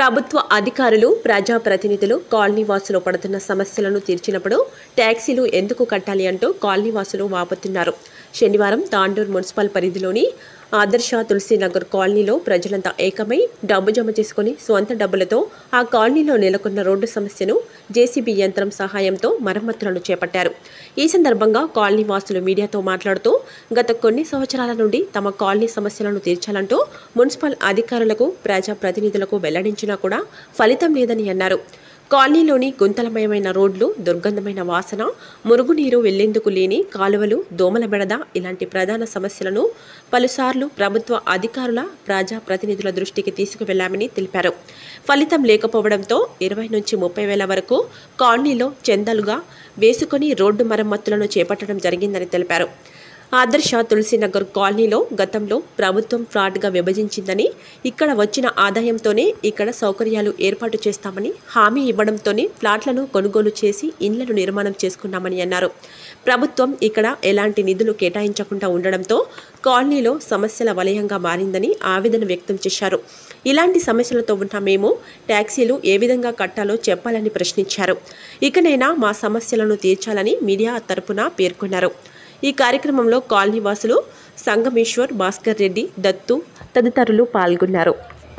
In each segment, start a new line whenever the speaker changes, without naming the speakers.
ప్రభుత్వ అధికారులు ప్రజాప్రతినిధులు కాలనీవాసులు పడుతున్న సమస్యలను తీర్చినప్పుడు ట్యాక్సీలు ఎందుకు కట్టాలి అంటూ కాలనీవాసులు వాపోతున్నారు శనివారం తాండూర్ మున్సిపల్ పరిధిలోని ఆదర్శ తులసీనగర్ కాలనీలో ప్రజలంతా ఏకమై డబ్బు జమ చేసుకుని స్వంత డబ్బులతో ఆ కాలనీలో నెలకొన్న రోడ్డు సమస్యను జేసీబీ యంత్రం సహాయంతో మరమ్మతులను చేపట్టారు ఈ సందర్భంగా కాలనీ వాసులు మీడియాతో మాట్లాడుతూ గత కొన్ని సంవత్సరాల నుండి తమ కాలనీ సమస్యలను తీర్చాలంటూ మున్సిపల్ అధికారులకు ప్రజాప్రతినిధులకు వెల్లడించినా కూడా ఫలితం లేదని అన్నారు కాలనీలోని గుంతలమయమైన రోడ్లు దుర్గంధమైన వాసన మురుగునీరు వెళ్లేందుకు లేని కాలువలు దోమల బెడద ఇలాంటి ప్రధాన సమస్యలను పలుసార్లు ప్రభుత్వ అధికారుల ప్రజా ప్రతినిధుల దృష్టికి తీసుకువెళ్లామని తెలిపారు ఫలితం లేకపోవడంతో ఇరవై నుంచి ముప్పై వేల వరకు కాలనీలో చెందలుగా వేసుకొని రోడ్డు మరమ్మతులను చేపట్టడం జరిగిందని తెలిపారు ఆదర్శ తులసీనగర్ కాలనీలో గతంలో ప్రభుత్వం ఫ్రాడ్గా విభజించిందని ఇక్కడ వచ్చిన ఆదాయంతోనే ఇక్కడ సౌకర్యాలు ఏర్పాటు చేస్తామని హామీ ఇవ్వడంతోనే ఫ్లాట్లను కొనుగోలు చేసి ఇండ్లను నిర్మాణం చేసుకున్నామని అన్నారు ప్రభుత్వం ఇక్కడ ఎలాంటి నిధులు కేటాయించకుండా ఉండడంతో కాలనీలో సమస్యల వలయంగా మారిందని ఆవేదన వ్యక్తం చేశారు ఇలాంటి సమస్యలతో ఉన్న మేము ట్యాక్సీలు ఏ విధంగా కట్టాలో చెప్పాలని ప్రశ్నించారు ఇకనైనా మా సమస్యలను తీర్చాలని మీడియా తరపున పేర్కొన్నారు ఈ కార్యక్రమంలో కాలనీ వాసులు సంగమేశ్వర్ భాస్కర్ రెడ్డి దత్తు తదితరులు పాల్గొన్నారు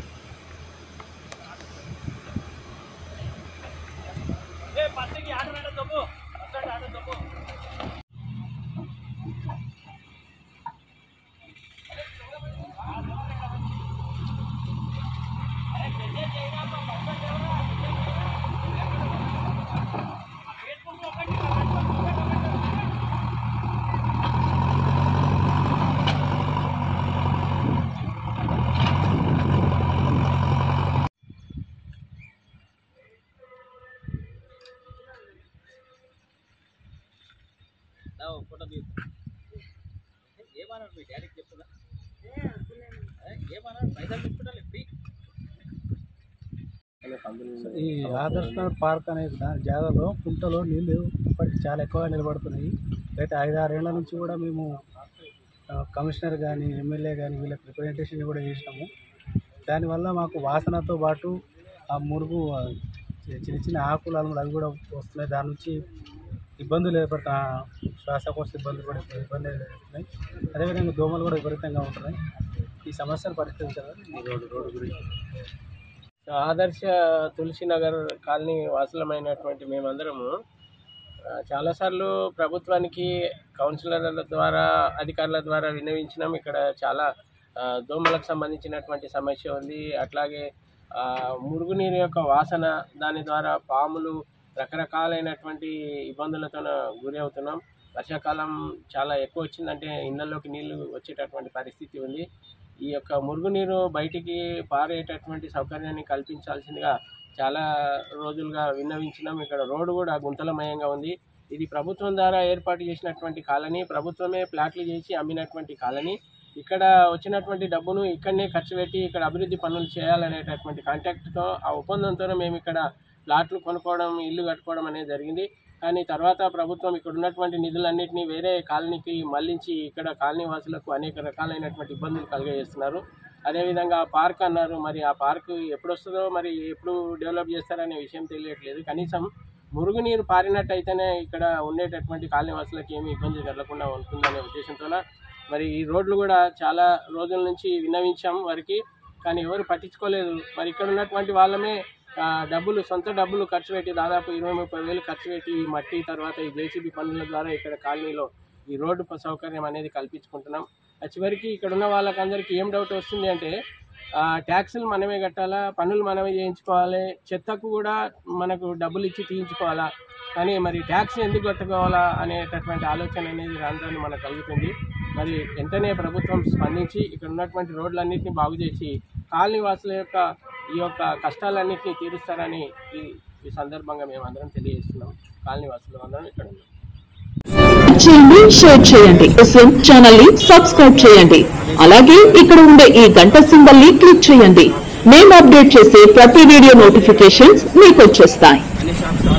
ఫోటో తీసు ఏమన్నాడు మీ డాడీకి చెప్తున్నా ఏమన్నాడు పైసలు తీసుకుంటా ఫ్రీ
ఈ ఆదర్శ పార్క్ అనే దా- జాగాలో కుంటలో నీళ్ళు ఇప్పటికి చాలా ఎక్కువగా నిలబడుతున్నాయి అయితే ఐదారేళ్ల నుంచి కూడా మేము ఆ, కమిషనర్ కానీ ఎమ్మెల్యే కానీ వీళ్ళకి రిప్రజెంటేషన్ కూడా చేసినాము దానివల్ల మాకు వాసనతో పాటు ఆ మురుగు ఆ, చి- చిన్న చిన్న ఆకులు అలములు అవి కూడా వస్తున్నాయి దాని నుంచి ఇబ్బందులు ఏర్పడుతున్నాయి శ్వాసకోశ ఇబ్బందులు కూడా ఇబ్బంది ఏర్పడుతున్నాయి అదేవిధంగా దోమలు కూడా విపరీతంగా ఉంటున్నాయి ఈ సమస్యను పరిష్కరించాలి ఈ రోడ్డు రోడ్డు గురించి
ఆదర్శ తులసినగర్ కాలనీ వాసులమైనటువంటి మేమందరము ఆ, చాలాసార్లు ప్రభుత్వానికి కౌన్సిలర్ల ద్వారా అధికారుల ద్వారా విన్నవించినాం ఇక్కడ చాలా ఆ, దోమలకు సంబంధించినటువంటి సమస్య ఉంది అట్లాగే ఆ, మురుగునీరు యొక్క వాసన దాని ద్వారా పాములు రకరకాలైనటువంటి ఇబ్బందులతో గురి అవుతున్నాం వర్షాకాలం చాలా ఎక్కువ వచ్చిందంటే ఇళ్ళల్లోకి నీళ్లు వచ్చేటటువంటి పరిస్థితి ఉంది ఈ యొక్క మురుగునీరు బయటికి పారేటటువంటి సౌకర్యాన్ని కల్పించాల్సిందిగా చాలా రోజులుగా విన్నవించినాం ఇక్కడ రోడ్డు కూడా గుంతలమయంగా ఉంది ఇది ప్రభుత్వం ద్వారా ఏర్పాటు చేసినటువంటి కాలనీ ప్రభుత్వమే ప్లాట్లు చేసి అమ్మినటువంటి కాలనీ ఇక్కడ వచ్చినటువంటి డబ్బును ఇక్కడనే ఖర్చు పెట్టి ఇక్కడ అభివృద్ధి పనులు చేయాలనేటటువంటి కాంటాక్ట్తో ఆ ఒప్పందంతోనే మేము ఇక్కడ ప్లాట్లు కొనుక్కోవడం ఇల్లు కట్టుకోవడం అనేది జరిగింది కానీ తర్వాత ప్రభుత్వం ఇక్కడ ఉన్నటువంటి నిధులన్నింటినీ వేరే కాలనీకి మళ్లించి ఇక్కడ కాలనీ వాసులకు అనేక రకాలైనటువంటి ఇబ్బందులు కలిగజేస్తున్నారు అదేవిధంగా పార్క్ అన్నారు మరి ఆ పార్క్ ఎప్పుడు వస్తుందో మరి ఎప్పుడు డెవలప్ చేస్తారనే విషయం తెలియట్లేదు కనీసం మురుగునీరు పారినట్టయితేనే ఇక్కడ ఉండేటటువంటి కాలనీ వాసులకు ఏమీ ఇబ్బంది కలగకుండా ఉంటుందనే ఉద్దేశంతో మరి ఈ రోడ్లు కూడా చాలా రోజుల నుంచి విన్నవించాం వారికి కానీ ఎవరు పట్టించుకోలేదు మరి ఇక్కడ ఉన్నటువంటి వాళ్ళమే ఆ, డబ్బులు సొంత డబ్బులు ఖర్చు పెట్టి దాదాపు ఇరవై ముప్పై వేలు ఖర్చు పెట్టి ఈ మట్టి తర్వాత ఈ జేసీబీ పనుల ద్వారా ఇక్కడ కాలనీలో ఈ రోడ్డు ప- సౌకర్యం అనేది కల్పించుకుంటున్నాం ఆ చివరికి ఇక్కడ ఉన్న వాళ్ళకందరికీ ఏం డౌట్ వస్తుంది అంటే ఆ, ట్యాక్సులు మనమే కట్టాలా పన్నులు మనమే చేయించుకోవాలి చెత్తకు కూడా మనకు డబ్బులు ఇచ్చి తీయించుకోవాలా కానీ మరి ట్యాక్స్ ఎందుకు కట్టుకోవాలా అనేటటువంటి ఆలోచన అనేది రాను రాను మనకు కలుగుతుంది మరి వెంటనే ప్రభుత్వం స్పందించి ఇక్కడ ఉన్నటువంటి రోడ్లన్నింటినీ బాగు చేసి కాలనీ వాసుల యొక్క ఈ యొక్క కష్టాలన్నింటినీ తీరుస్తారని ఈ ఈ సందర్భంగా మేము అందరం తెలియజేస్తున్నాం కాలనీ వాసులు అందరం ఇక్కడ ఉన్నాం
చేయండి షేర్ చేయండి ఎస్ఎం ఛానల్ ని సబ్స్క్రైబ్ చేయండి అలాగే ఇక్కడ ఉండే ఈ గంట సింబల్ ని క్లిక్ చేయండి మేము అప్డేట్ చేసే ప్రతి వీడియో నోటిఫికేషన్స్ మీకు వచ్చేస్తాయి